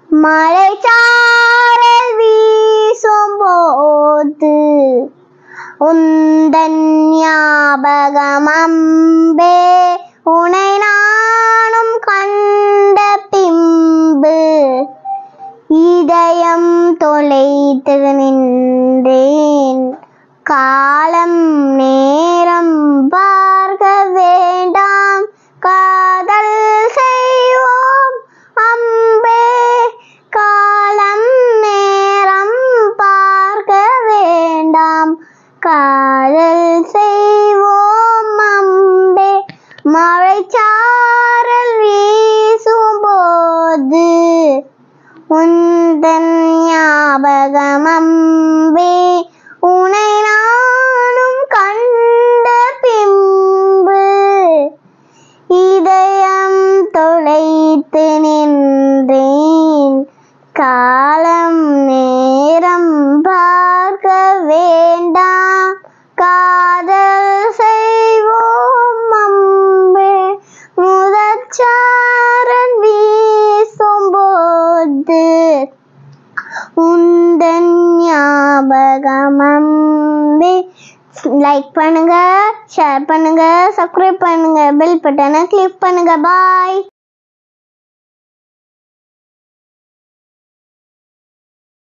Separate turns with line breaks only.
மழை சாரல் வீசும் போது உந்தன் ஞாபகம் அம்பே உனை நானும் கண்ட பின்பு இதயம் தொலைத்து நின்றேன் காலம் நேரம் பார்க்க வேண்டாம் காதல் செய்வோம் அம்பே காலம் நேரம் பார்க்க வேண்டாம் காதல் செய்வோம் அம்பே மழைச்சாரல் வீசும் போது உந்தன் ஞாபகம் அம்பே உனை நானும் கண்ட பின்பு இதயம் தொலைத்து நின்றேன் காலம் நேரம் பார்க்க வேண்டாம் காதல் செய்வோம் அம்பே முதச்சாரன் வீசும் போது உந்தன் ஞாபகம் அம்பே லைக் பண்ணுங்க ஷேர் பண்ணுங்க சப்ஸ்கிரைப் பண்ணுங்க பெல் பட்டனை கிளிக் பண்ணுங்க பாய்